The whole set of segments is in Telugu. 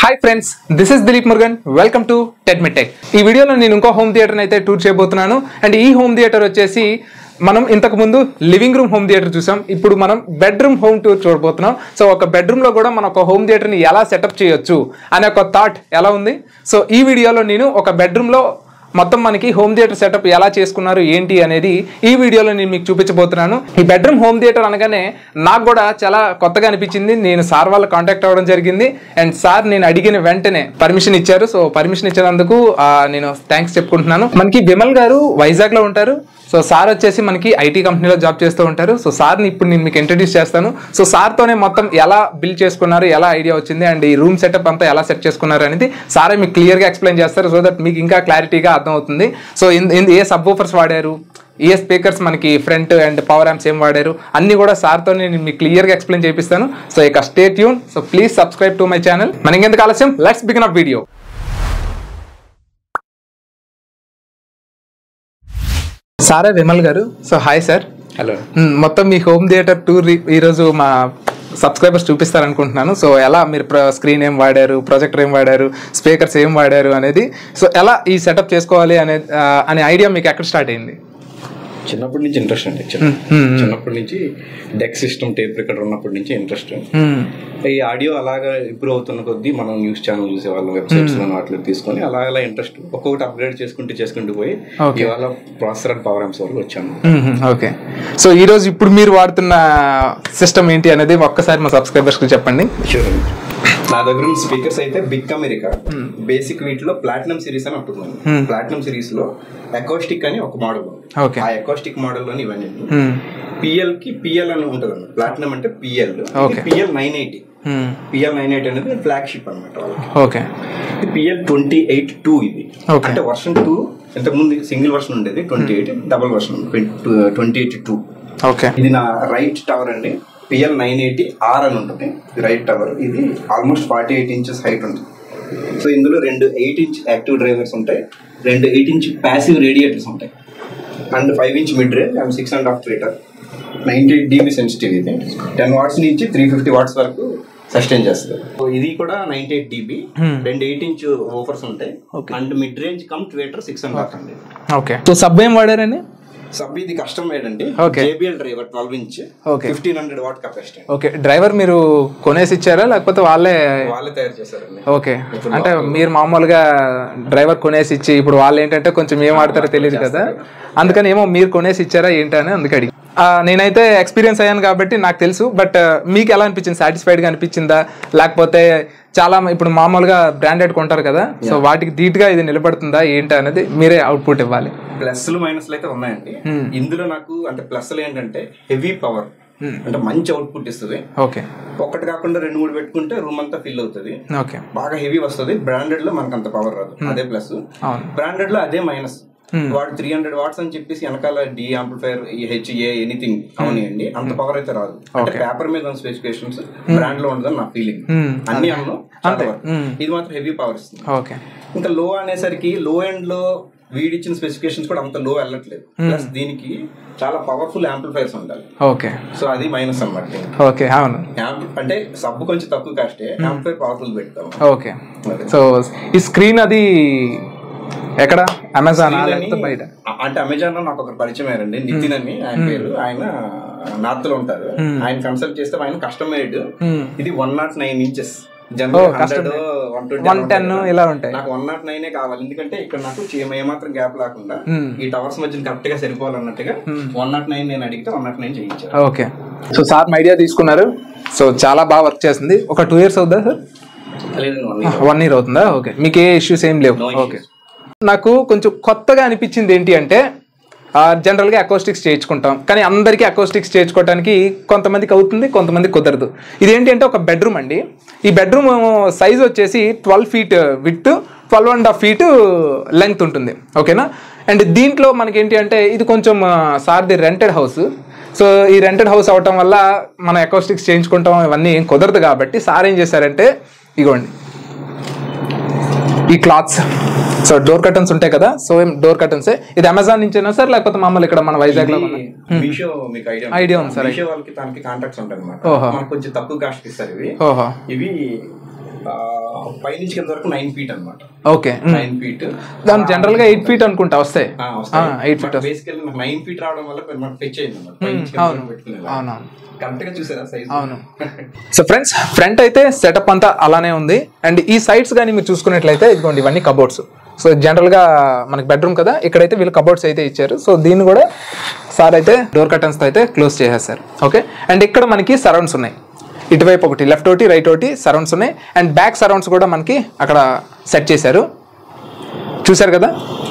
Hi friends this is Dilip Murugan welcome to tech ఈ వీడియోలో నేను ఇంకో హోమ్ థియేటర్ అయితే టూర్ చేయబోతున్నాను అండ్ ఈ హోమ్ థియేటర్ వచ్చేసి మనం ఇంతకు ముందు లివింగ్ రూమ్ హోమ్ థియేటర్ చూసాం ఇప్పుడు మనం బెడ్రూమ్ హోమ్ టూర్ చూడబోతున్నాం సో ఒక బెడ్రూమ్ లో కూడా మనం ఒక హోమ్ థియేటర్ ని ఎలా సెటప్ చేయొచ్చు అనే ఒక థాట్ ఎలా ఉంది సో ఈ వీడియోలో నేను ఒక బెడ్రూమ్ లో మొత్తం మనకి హోమ్ థియేటర్ సెటప్ ఎలా చేసుకున్నారు ఏంటి అనేది ఈ వీడియోలో నేను మీకు చూపించబోతున్నాను ఈ బెడ్రూమ్ హోమ్ థియేటర్ అనగానే నాకు కూడా చాలా కొత్తగా అనిపించింది నేను సార్ వాళ్ళ కాంటాక్ట్ అవ్వడం జరిగింది అండ్ సార్ నేను అడిగిన వెంటనే పర్మిషన్ ఇచ్చారు సో పర్మిషన్ ఇచ్చినందుకు ఆ, నేను థ్యాంక్స్ చెప్పుకుంటున్నాను మనకి విమల్ గారు వైజాగ్ లో ఉంటారు సో సార్ వచ్చేసి మనకి ఐటీ కంపెనీలో జాబ్ చేస్తూ ఉంటారు సో సార్ని ఇప్పుడు నేను మీకు ఇంట్రడ్యూస్ చేస్తాను సో సార్తోనే మొత్తం ఎలా బిల్డ్ చేసుకున్నారు ఎలా ఐడియా వచ్చింది అండ్ ఈ రూమ్ సెటప్ అంతా ఎలా సెట్ చేసుకున్నారు అనేది సారే మీకు క్లియర్గా ఎక్స్ప్లెయిన్ చేస్తారు సో దట్ మీకు ఇంకా క్లారిటీగా అర్థమవుతుంది సో ఇన్ ఇన్- ఏ సబ్ ఊఫర్స్ వాడారు ఏ స్పీకర్స్ మనకి ఫ్రంట్ అండ్ పవర్ యాంప్స్ ఏం వాడారు అన్ని కూడా సార్తో నేను మీకు క్లియర్గా ఎక్స్ప్లెయిన్ చేపిస్తాను సో ఇక stay tune so please subscribe to my channel మనకి ఎందుకు ఆలస్యం లెట్స్ బిగిన్ అప్ వీడియో సారా విమల్ గారు so hi sir hello hmm, మొత్తం మీ హోమ్ థియేటర్ టూర్ ఈ- ఈరోజు మా సబ్స్క్రైబర్స్ చూపిస్తారనుకుంటున్నాను సో ఎలా మీరు స్క్రీన్ ఏం వాడారు ప్రొజెక్టర్ ఏం వాడారు స్పీకర్స్ ఏం వాడారు అనేది సో ఎలా ఈ సెటప్ చేసుకోవాలి అనే ఆ, అనే ఐడియా మీకు ఎక్కడ స్టార్ట్ అయింది చిన్నప్పటి నుంచి ఇంట్రెస్ట్ అండి చిన్న- చిన్నప్పటి నుంచి డెక్ సిస్టమ్ టేప్ రికార్డర్ ఉన్నప్పటి నుంచి ఇంట్రెస్ట్ మ్, ఈ ఆడియో అలాగా ఇంప్రూవ్ అవుతున్న కొద్దీ మనం న్యూస్ ఛానల్ చూసేవాళ్ళం వెబ్సైట్స్ లో వాటిలో తీసుకొని అలా అలా ఇంట్రెస్ట్ ఒక్కొక్కటి అప్గ్రేడ్ చేసుకుంటూ చేసుకుంటూ పోయి Okay. ఇవాళ ప్రాసెసర్ అండ్ పవర్ యాంప్స్ వరకు వచ్చాను మ్, మ్, ఓకే సో ఈరోజు ఇప్పుడు మీరు వాడుతున్న సిస్టమ్ ఏంటి అనేది ఒక్కసారి మా సబ్స్క్రైబర్స్కి చెప్పండి Sure అండి. నా దగ్గర ఉన్న స్పీకర్స్ అయితే బిగ్ అమెరికా బేసిక్ వీటిలో ప్లాటినం సిరీస్ అని ఉంటుంది ప్లాటినం సిరీస్ లో అకోస్టిక్ అని ఒక మోడల్ ఉంది Okay. ఆ అకోస్టిక్ మోడల్ లోని ఇవన్నీ మ్, పిఎల్ కి పిఎల్ అని ఉంటుంది అన్నమాట ప్లాటినం అంటే PL Okay. PL nine eighty hmm, PL nine eight అనేది ఫ్లాగ్షిప్ అనమాట వాళ్ళకి ఓకే ఇది పిఎల్ ట్వంటీ ఎయిట్ టూ ఇది Okay. అంటే వర్షన్ టూ ఇంతకుముందు సింగిల్ వర్షన్ ఉండేది twenty eight double version twenty eight two okay ఇది నా రైట్ టవర్ అండి పిఎల్ నైన్ ఎయిటీ ఆర్ అని ఉంటుంది రైట్ టవర్ ఇది almost forty eight inches height ఉంటుంది సో ఇందులో రెండు ఎయిట్ ఇంచ్ యాక్టివ్ డ్రైవర్స్ ఉంటాయి రెండు ఎయిట్ ఇంచ్ ప్యాసివ్ రేడియేటర్స్ ఉంటాయి and five inch mid range and six and half litre ninety dB sensitive ఇది టెన్ వాట్స్ నుంచి త్రీ ఫిఫ్టీ వాట్స్ వరకు సస్టైన్ చేస్తుంది సో ఇది కూడా నైన్టీ ఎయిట్ డీబీ రెండు ఎయిట్ ఇంచ్ ఓఫర్స్ ఉంటాయి and mid range cum tweeter six and half అండి ఓకే సో సబ్ ఏం వాడారండి సబ్ ఇది కస్టమ్ మేడ్ అండి Okay. JBL driver twelve inch Okay. Fifteen hundred watt capacity okay driver మీరు కొనేసి ఇచ్చారా లేకపోతే వాళ్ళే వాళ్ళే తయారు చేశారండి ఓకే అంటే మీరు మామూలుగా డ్రైవర్ కొనేసి ఇచ్చి ఇప్పుడు వాళ్ళు ఏంటంటే కొంచెం ఏం ఆడతారో తెలియదు కదా అందుకని ఏమో మీరు కొనేసి ఇచ్చారా ఏంటని అందుకు అడిగి ఆ, నేనైతే ఎక్స్పీరియన్స్ అయ్యాను కాబట్టి నాకు తెలుసు బట్ మీకు ఎలా అనిపించింది సాటిస్ఫైడ్గా అనిపించిందా లేకపోతే చాలా ఇప్పుడు మామూలుగా బ్రాండెడ్ కొంటారు కదా సో వాటికి ధీటుగా ఇది నిలబడుతుందా ఏంటి అనేది మీరే అవుట్పుట్ ఇవ్వాలి ప్లస్లు మైనస్లు అయితే ఉన్నాయండి ఇందులో నాకు అంటే ప్లస్లు ఏంటంటే హెవీ పవర్ అంటే మంచి అవుట్పుట్ ఇస్తుంది ఓకే ఒకటి కాకుండా రెండు మూడు పెట్టుకుంటే రూమ్ అంతా ఫిల్ అవుతుంది ఓకే బాగా హెవీ వస్తుంది బ్రాండెడ్ లో మనకు అంత పవర్ రాదు అదే ప్లస్ అవును బ్రాండెడ్ లో అదే మైనస్ వాడు త్రీ హండ్రెడ్ వాట్స్ అని చెప్పేసి వెనకాల డి ఆంప్లిఫైర్ హెచ్ఏ ఎనీథింగ్ అవనియండి అంత పవర్ అయితే రాదు అంటే పేపర్ మీద ఉన్న స్పెసిఫికేషన్స్ బ్రాండ్ లో ఉండదని నా ఫీలింగ్ Hmm. అన్ని అన్ను చాలా వరకు. ఇది మాత్రం హెవీ పవర్ ఇస్తుంది ఓకే ఇంకా లో అనేసరికి లో ఎండ్ లో వీడిచ్చిన స్పెసిఫికేషన్స్ కూడా అంత లో వెళ్ళట్లేదు ప్లస్ దీనికి చాలా పవర్ఫుల్ యాంప్లిఫైర్స్ ఉండాలి ఓకే సో అది మైనస్ అన్నమాట ఓకే అవును Ampli- అంటే సబ్ కొంచెం తక్కువ కాస్టే యాంప్లిఫైర్ పవర్ఫుల్ పెడతాం ఓకే సో ఈ స్క్రీన్ అది ఎక్కడ అమెజాన్ లేకపోతే బయట అ- అంటే అమెజాన్ లో నాకు ఒక పరిచయం అయ్యారండి నితిన్ అని ఆయన పేరు ఆయన నార్త్ లో ఉంటారు ఆయన కన్సల్ట్ చేస్తే ఆయన కస్టమైడ్ ఇది one nought nine inches general hundred one twenty one ten ఇలా ఉంటాయి నాకు వన్ నాట్ నైన్ కావాలి ఎందుకంటే ఇక్కడ నాకు చే- ఏమాత్రం గ్యాప్ లేకుండా ఈ టవర్స్ మధ్య కరెక్ట్ గా సరిపోవాలన్నట్టుగా వన్ నాట్ నైన్ నేను అడిగితే వన్ నాట్ నైన్ చేయించారు ఓకే సో సార్ ఐడియా తీసుకున్నారు సో చాలా బాగా వర్క్ చేస్తుంది ఒక టూ ఇయర్స్ అవుతుందా సార్ లేదండి వన్ వన్ ఇయర్ అవుతుందా ఓకే మీకు ఏ ఇష్యూస్ ఏం లేవు ఓకే నాకు కొంచెం కొత్తగా అనిపించింది ఏంటి అంటే ఆ, జనరల్గా అకోస్టిక్స్ చేయించుకుంటాం కానీ అందరికీ అకోస్టిక్స్ చేయించుకోవడానికి కొంతమందికి అవుతుంది కొంతమందికి కుదరదు ఇదేంటి అంటే ఒక బెడ్రూమ్ అండి ఈ బెడ్రూమ్ సైజ్ వచ్చేసి twelve feet with twelve and half feet length ఉంటుంది ఓకేనా అండ్ దీంట్లో మనకి ఏంటి అంటే ఇది కొంచెం ఆ, సార్ది రెంటెడ్ హౌస్ సో ఈ రెంటెడ్ హౌస్ అవటం వల్ల మన అకోస్టిక్స్ చేయించుకుంటాం ఇవన్నీ ఏం కుదరదు కాబట్టి సార్ ఏం చేశారంటే ఇగోండి ఈ క్లాత్స్ సో డోర్ కర్టన్స్ ఉంటాయి కదా సో ఏం డోర్ కర్టన్స్ ఇది అమెజాన్ నుంచేనా సార్ లేకపోతే మామూలు ఇక్కడ మన వైజాగ్ లో మన- మీషో మీకు ఐడియా Idea ఉంది, sir. మీషో వాళ్ళకి తనకి కాంటాక్ట్స్ ఉంటాయి అనమాట ఓహో. మనకు కొంచెం తక్కువ కాస్ట్ ఇస్తారు ఇవి ఓహో ఇవి పైనుంచి కింద వరకు నైన్ ఫీట్ అనమాట ఓకే నైన్ ఫీట్ దాని జనరల్ గా ఎయిట్ ఫీట్ అనుకుంటా వస్తాయి eight feet basically nine feet రావడం వల్ల కొంచెం మనకు ఫెచ్ అయింది అనమాట పైనుంచి కింద వరకు పెట్టుకునేలా. అవునవును కరెక్ట్ గా చూసారా సైజ్ అవును సో ఫ్రెండ్స్ ఫ్రంట్ అయితే సెటప్ అంతా అలానే ఉంది అండ్ ఈ సైడ్స్ కానీ మీరు చూసుకున్నట్లయితే ఇదిగోండి ఇవన్నీ కబోర్డ్స్ సో జనరల్ గా మనకి బెడ్రూమ్ కదా ఇక్కడైతే వీళ్ళు కబోర్డ్స్ అయితే ఇచ్చారు సో దీన్ని కూడా సార్ అయితే డోర్ కర్టన్స్ తో అయితే క్లోజ్ చేసేస్తారు ఓకే అండ్ ఇక్కడ మనకి సరౌండ్స్ ఉన్నాయి ఇటువైపు ఒకటి లెఫ్ట్ ఒకటి రైట్ ఒకటి సరౌండ్స్ ఉన్నాయి అండ్ బ్యాక్ సరౌండ్స్ కూడా మనకి అక్కడ సెట్ చేశారు చూశారు కదా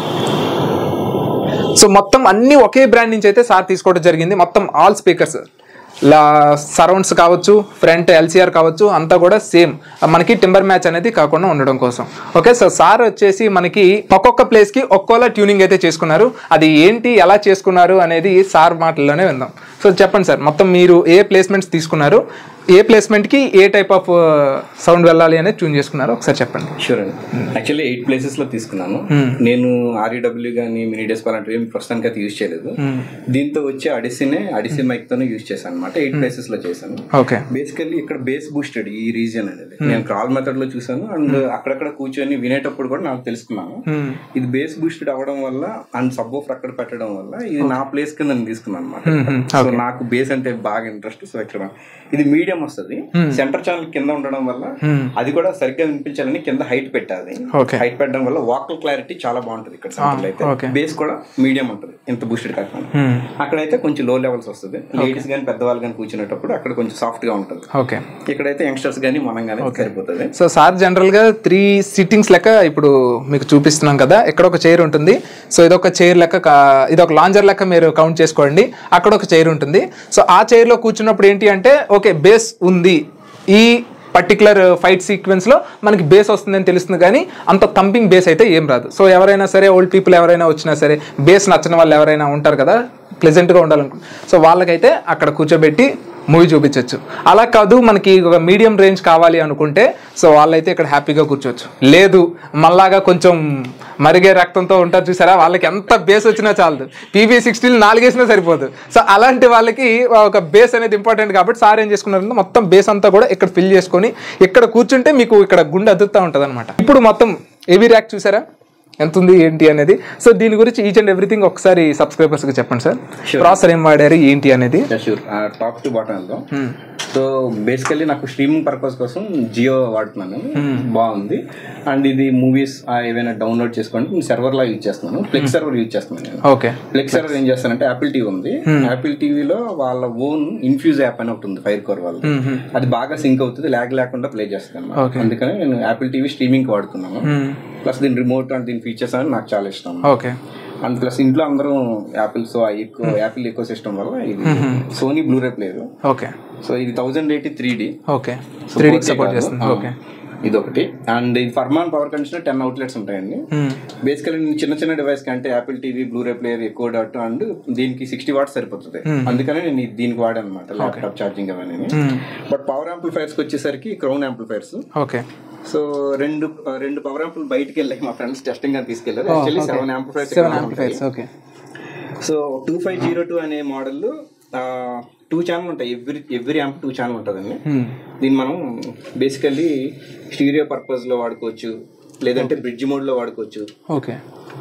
సో మొత్తం అన్ని ఒకే బ్రాండ్ నుంచి అయితే సార్ తీసుకోవడం జరిగింది మొత్తం ఆల్ స్పీకర్స్ లా సరౌండ్స్ కావచ్చు ఫ్రంట్ ఎల్సీఆర్ కావచ్చు అంతా కూడా సేమ్ మనకి టింబర్ మ్యాచ్ అనేది కాకుండా ఉండడం కోసం ఓకే సో సార్ వచ్చేసి మనకి ఒక్కొక్క ప్లేస్ కి ఒక్కోలా ట్యూనింగ్ అయితే చేసుకున్నారు అది ఏంటి ఎలా చేసుకున్నారు అనేది సార్ మాటల్లోనే విందాం సో చెప్పండి సార్ మొత్తం మీరు ఏ ప్లేస్మెంట్స్ తీసుకున్నారు ఏ ప్లేస్మెంట్ కి ఏ టైప్ ఆఫ్ సౌండ్ వెళ్ళాలి అనేది ట్యూన్ చేసుకున్నారు ఒకసారి చెప్పండి షూర్ అండి యాక్చువల్లీ ఎయిట్ ప్లేసెస్ లో తీసుకున్నాను నేను ఆర్ఈడబ్ల్యూ కానీ మినీ డెస్క్ అలాంటివి ఏమి ప్రస్తుతానికి అయితే యూజ్ చేయలేదు దీంతో వచ్చే అడిసినే అడిసి మైక్ తోనే యూజ్ చేశాను అనమాట ఎయిట్ ప్లేసెస్ లో చేశాను ఓకే బేసికల్లీ ఇక్కడ బేస్ బూస్టెడ్ ఈ రీజియన్ అనేది నేను క్రాల్ మెథడ్ లో చూసాను అండ్ అక్కడక్కడ కూర్చొని వినేటప్పుడు కూడా నాకు తెలుసుకున్నాను ఇది బేస్ బూస్టెడ్ అవడం వల్ల అండ్ సబ్ అక్కడ పెట్టడం వల్ల ఇది నా ప్లేస్ కింద నేను తీసుకున్నాను అనమాట సో నాకు బేస్ అంటే బాగా ఇంట్రెస్ట్ సో ఇక్కడ ఇది మీడియం వస్తుంది సెంటర్ ఛానల్ కింద ఉండడం వల్ల అది కూడా సరిగ్గా వినిపించాలని కింద హైట్ పెట్టాలి Okay. హైట్ పెట్టడం వల్ల వాకల్ క్లారిటీ చాలా బాగుంటుంది ఇక్కడ సెంటర్ అయితే okay. బేస్ కూడా మీడియం ఉంటుంది ఇంత బూస్టెడ్ కాకుండా అక్కడైతే కొంచెం లో లెవెల్స్ వస్తుంది లేడీస్ కానీ పెద్దవాళ్ళు కానీ కూర్చునేటప్పుడు అక్కడ కొంచెం సాఫ్ట్ గా ఉంటుంది ఓకే ఇక్కడైతే యంగ్స్టర్స్ కానీ మనం కానీ సరిపోతుంది సో సార్ జనరల్ గా త్రీ సిట్టింగ్స్ లెక్క ఇప్పుడు మీకు చూపిస్తున్నాం కదా ఇక్కడ ఒక చైర్ ఉంటుంది సో ఇదొక చైర్ లెక్క కా- ఇది ఒక లాంజర్ లెక్క మీరు కౌంట్ చేసుకోండి అక్కడ ఒక చైర్ ఉంటుంది సో ఆ చైర్ లో కూర్చున్నప్పుడు ఏంటి అంటే ఓకే బేస్ ఉంది ఈ పర్టికులర్ ఫైట్ సీక్వెన్స్ లో మనకి బేస్ వస్తుందని తెలుస్తుంది కానీ అంత థంపింగ్ బేస్ అయితే ఏం రాదు సో ఎవరైనా సరే ఓల్డ్ పీపుల్ ఎవరైనా వచ్చినా సరే బేస్ నచ్చని వాళ్ళు ఎవరైనా ఉంటారు కదా ప్లెజెంట్గా ఉండాలనుకుంటు సో వాళ్ళకైతే అక్కడ కూర్చోబెట్టి మూవీ చూపించవచ్చు అలా కాదు మనకి ఒక మీడియం రేంజ్ కావాలి అనుకుంటే సో వాళ్ళైతే ఇక్కడ హ్యాపీగా కూర్చోవచ్చు లేదు మళ్ళాగా కొంచెం మరిగే రక్తంతో ఉంటారు చూసారా వాళ్ళకి ఎంత బేస్ వచ్చినా చాలదు పీవీ సిక్స్టీన్ నాలుగేసినా సరిపోదు సో అలాంటి వాళ్ళకి ఒక బేస్ అనేది ఇంపార్టెంట్ కాబట్టి సార్ ఏం చేసుకున్నారంటే మొత్తం బేస్ అంతా కూడా ఇక్కడ ఫిల్ చేసుకొని ఇక్కడ కూర్చుంటే మీకు ఇక్కడ గుండె అదురుతూ ఉంటుంది ఇప్పుడు మొత్తం ఏవి ర్యాక్ చూసారా ఎంత ఉంది ఏంటి అనేది సో దీని గురించి ఈచ్ అండ్ ఎవ్రీథింగ్ ఒకసారి సబ్స్క్రైబర్స్ కి చెప్పండి సార్ ప్రాసెసర్ ఏం వాడారు ఏంటి అనేది షూర్ టాప్ టు బాటమ్ వెళ్దాం సో బేసికల్లీ నాకు స్ట్రీమింగ్ పర్పస్ కోసం జియో వాడుతున్నాను బాగుంది అండ్ ఇది మూవీస్ ఏవైనా డౌన్లోడ్ చేసుకోండి సర్వర్ లా యూజ్ చేస్తున్నాను ఫ్లెక్స్ సర్వర్ యూజ్ చేస్తున్నాను నేను ఓకే ఫ్లెక్స్ సర్వర్ ఏం చేస్తానంటే యాపిల్ టీవీ ఉంది యాపిల్ టీవీలో వాళ్ళ ఓన్ ఇన్ఫ్యూజ్ యాప్ అని ఒకటి ఉంది ఫైర్ కోర్ వాళ్ళు అది బాగా సింక్ అవుతుంది ల్యాగ్ లేకుండా ప్లే చేస్తాను Okay. అందుకని నేను యాపిల్ టీవీ స్ట్రీమింగ్ వాడుతున్నాను ప్లస్ దీని రిమోట్ అండ్ దీని ఫీచర్స్ అని నాకు చాలా ఇష్టం ఓకే అండ్ ప్లస్ ఇంట్లో అందరూ యాపిల్ సో ఎక్కువ యాపిల్ ఎక్కువ సిస్టమ్ వల్ల ఇది Sony Blu-ray player okay so ఇది thousand eighty three D okay three డీకి సపోర్ట్ చేస్తుంది ఓకే ఇది ఒకటి అండ్ ఇది Furman power conditioner ten outlets ఉంటాయండి బేసికలీ చిన్న చిన్న డివైస్ కంటే యాపిల్ టీవీ బ్లూరే ప్లేయర్ ఎక్కువ డాట్ అండ్ దీనికి సిక్స్టీ వాట్స్ సరిపోతుంది అందుకని నేను ఇది దీనికి వాడాను అనమాట ల్యాప్టాప్ ఛార్జింగ్ అవన్నీ బట్ పవర్ యాంప్లిఫైర్స్ వచ్చేసరికి క్రౌన్ యాంప్లిఫైర్స్ ఓకే సో రెండు రెండు పవర్ యాంపుల్ బయటికి వెళ్ళాయి మా ఫ్రెండ్స్ టెస్టింగ్ అని తీసుకెళ్లారు actually seven amplifiers seven amplifiers okay so two five zero two అనే మోడల్ టూ ఛానల్ ఉంటాయి every every amp two channel ఉంటుందండి దీన్ని మనం బేసికల్లీ స్టీరియో పర్పస్ లో వాడుకోవచ్చు లేదంటే బ్రిడ్జ్ మోడ్ లో వాడుకోవచ్చు ఓకే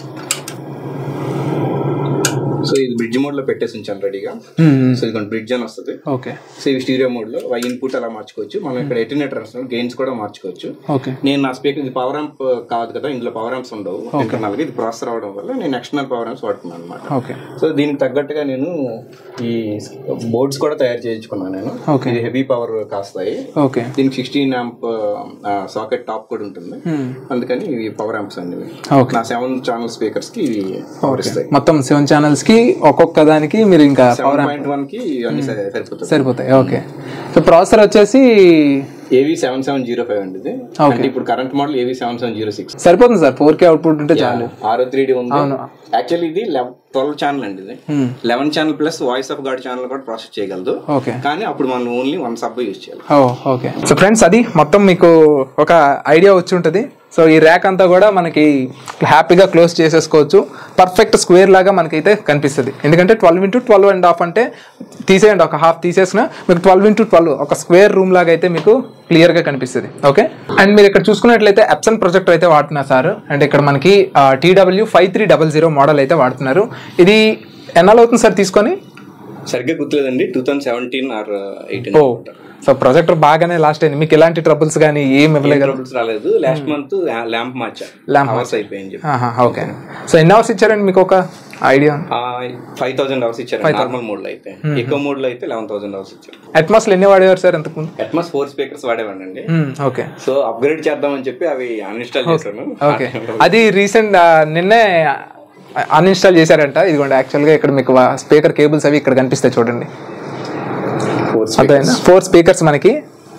సో ఇది బ్రిడ్జ్ మోడ్ లో పెట్టేసి ఉంచాను రెడీగా సో ఇది బ్రిడ్జ్ అని వస్తుంది ఓకే సో ఇవి స్టీరియో మోడ్ లో వై ఇన్పుట్ అలా మార్చుకోవచ్చు మనం ఇక్కడ ఎటినేటర్ గెయిన్స్ కూడా మార్చుకోవచ్చు ఓకే నేను నా స్పీకర్ ఇది పవర్ యాంప్ కాదు కదా ఇందులో పవర్ యాంప్స్ ఉండవు ఇంటర్నల్ గా ఇది ప్రాసెసర్ అవడం వల్ల నేను ఎక్స్టర్నల్ పవర్ యాంప్స్ వాడుతున్నాను అనమాట ఓకే సో దీనికి తగ్గట్టుగా నేను ఈ బోర్డ్స్ కూడా తయారు చేయించుకున్నాను నేను Okay. ఇది హెవీ పవర్ కాస్తాయి ఓకే దీనికి సిక్స్టీన్ యాంప్ సాకెట్ టాప్ కూడా ఉంటుంది అందుకని ఇవి పవర్ యాంప్స్ అండి ఇవి. ఓకే నా సెవెన్ ఛానల్ స్పీకర్స్ కి ఇవి పవర్ ఇస్తాయి మొత్తం సెవెన్ ఛానల్స్ కి ఒక్కొక్క దానికి మీరు ఇంకా సెవెన్ పాయింట్ వన్ కి అన్ని సరి- సరిపోతుంది సరిపోతాయి ఓకే సో ప్రాసెసర్ వచ్చేసి ఏవి సెవెన్ సెవెన్ జీరో ఫైవ్ అండి ఇది అంటే ఇప్పుడు కరెంట్ మోడల్ ఏవి సెవెన్ సెవెన్ జీరో సిక్స్ సరిపోతుంది సార్ ఫోర్ కే అవుట్పుట్ ఉంటే చాలు ఆరో త్రీ డి ఉంది యాక్చువల్లీ ఇది ట్వెల్వ్ ఛానల్ అండి ఇది eleven channel plus voice of God channel కూడా ప్రాసెస్ చేయగలదు ఓకే కానీ అప్పుడు మనం ఓన్లీ వన్ సబ్ యూజ్ చేయాలి ఓ ఓకే సో ఫ్రెండ్స్ అది మొత్తం మీకు ఒక ఐడియా వచ్చి ఉంటుంది సో ఈ ర్యాక్ అంతా కూడా మనకి హ్యాపీగా క్లోజ్ చేసేసుకోవచ్చు పర్ఫెక్ట్ స్క్వేర్ లాగా మనకైతే కనిపిస్తుంది ఎందుకంటే twelve into twelve and half అంటే తీసేయండి ఒక హాఫ్ తీసేసిన మీకు ట్వెల్వ్ ఇంటూ ట్వెల్వ్ ఒక స్క్వేర్ రూమ్ లాగా అయితే మీకు క్లియర్గా కనిపిస్తుంది ఓకే అండ్ మీరు ఇక్కడ చూసుకున్నట్లయితే ఎప్సన్ ప్రొజెక్టర్ అయితే వాడుతున్నారు సార్ అండ్ ఇక్కడ మనకి TW five three double zero model అయితే వాడుతున్నారు ఇది ఎన్నాళ్ళు అవుతుంది సార్ తీసుకొని సరిగ్గా గుర్తులేదండి two thousand seventeen or eighteen ఓ సో ప్రొజెక్టర్ బాగానే లాస్ట్ అయింది మీకు ఎలాంటి ట్రబుల్స్ కానీ ఏం ఇవ్వలేదు కదా ప్రాబ్లమ్స్ రాలేదు లాస్ట్ మంత్ ల్యాంప్ మార్చా Lamp అవర్స్ అయిపోయింది చెప్పి ఆహా, ఓకే సో ఎన్ని అవర్స్ ఇచ్చారండి మీకు ఒక ఐడియా ఫైవ్ థౌసండ్ అవర్స్ ఇచ్చారు నార్మల్ మోడ్ లో అయితే ఎక్కువ మోడ్ లో అయితే లెవెన్ థౌసండ్ అవర్స్ ఇచ్చారు అట్మాస్లో ఎన్ని వాడేవారు సార్ ఎంతకు అట్మాస్ ఫోర్ స్పీకర్స్ వాడేవాడిని ఓకే సో అప్గ్రేడ్ చేద్దామని చెప్పి అవి అన్ఇన్స్టాల్ చేశాను ఓకే అది రీసెంట్ నిన్నే అన్ఇన్స్టాల్ చేశారంట ఇదిగోండి యాక్చువల్గా ఇక్కడ మీకు స్పీకర్ కేబుల్స్ అవి ఇక్కడ కనిపిస్తాయి చూడండి ఫోర్ అర్థమైందా ఫోర్ స్పీకర్స్ మనకి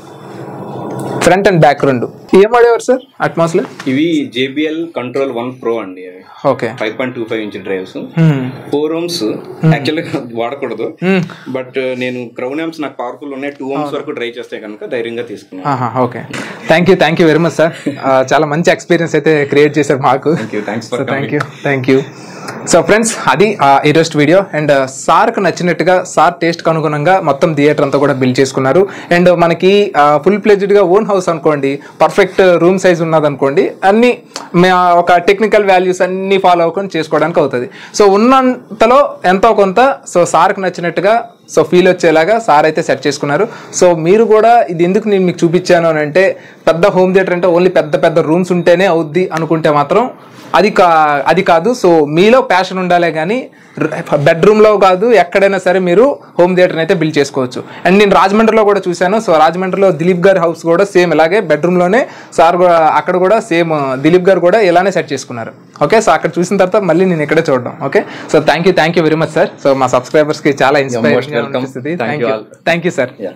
ఫ్రంట్ అండ్ బ్యాక్ రెండు ఏం వాడేవారు సార్ అట్మాస్లో ఇవి జేబిఎల్ కంట్రోల్ వన్ ప్రో అండి అవి okay five point two five inch drives four ohms యాక్చువల్గా వాడకూడదు బట్ నేను క్రౌన్ ఆమ్స్ నాకు పవర్ఫుల్ ఉన్నాయి టూ ఓమ్స్ వరకు డ్రైవ్ చేస్తే కనుక ధైర్యంగా తీసుకున్నాను okay thank you thank you very much sir చాలా మంచి ఎక్స్పీరియన్స్ అయితే క్రియేట్ చేశారు మాకు thanks so thank you thank you so friends అది ఈరోజు వీడియో అండ్ సార్కు నచ్చినట్టుగా సార్ టేస్ట్కి అనుగుణంగా మొత్తం థియేటర్ అంతా కూడా బిల్డ్ చేసుకున్నారు అండ్ మనకి ఫుల్ ప్లేజ్డ్గా ఓన్ హౌస్ అనుకోండి పర్ఫెక్ట్ రూమ్ సైజ్ ఉన్నదనుకోండి అన్ని మే- ఒక టెక్నికల్ వాల్యూస్ అన్ని ఫాలో అవ్వకుండా చేసుకోవడానికి అవుతుంది సో ఉన్నంతలో ఎంతో కొంత సో సార్కి నచ్చినట్టుగా సో ఫీల్ వచ్చేలాగా సార్ అయితే సెట్ చేసుకున్నారు సో మీరు కూడా ఇది ఎందుకు నేను మీకు చూపించాను అని అంటే పెద్ద హోమ్ థియేటర్ అంటే ఓన్లీ పెద్ద పెద్ద రూమ్స్ ఉంటేనే అవుద్ది అనుకుంటే మాత్రం అది కా అది కాదు సో మీలో ప్యాషన్ ఉండాలే కానీ బెడ్రూమ్లో కాదు ఎక్కడైనా సరే మీరు హోమ్ థియేటర్ని అయితే బిల్డ్ చేసుకోవచ్చు అండ్ నేను రాజమండ్రిలో కూడా చూశాను సో రాజమండ్రిలో దిలీప్ గారి హౌస్ కూడా సేమ్ ఇలాగే బెడ్రూమ్లోనే సార్ కూడా అక్కడ కూడా సేమ్ దిలీప్ గారు కూడా ఇలానే సెట్ చేసుకున్నారు ఓకే సో అక్కడ చూసిన తర్వాత మళ్ళీ నేను ఇక్కడే చూడడం okay so thank you thank you very much sir so మా సబ్స్క్రైబర్స్కి చాలా inspire welcome. Thank thank you you all. Thank you sir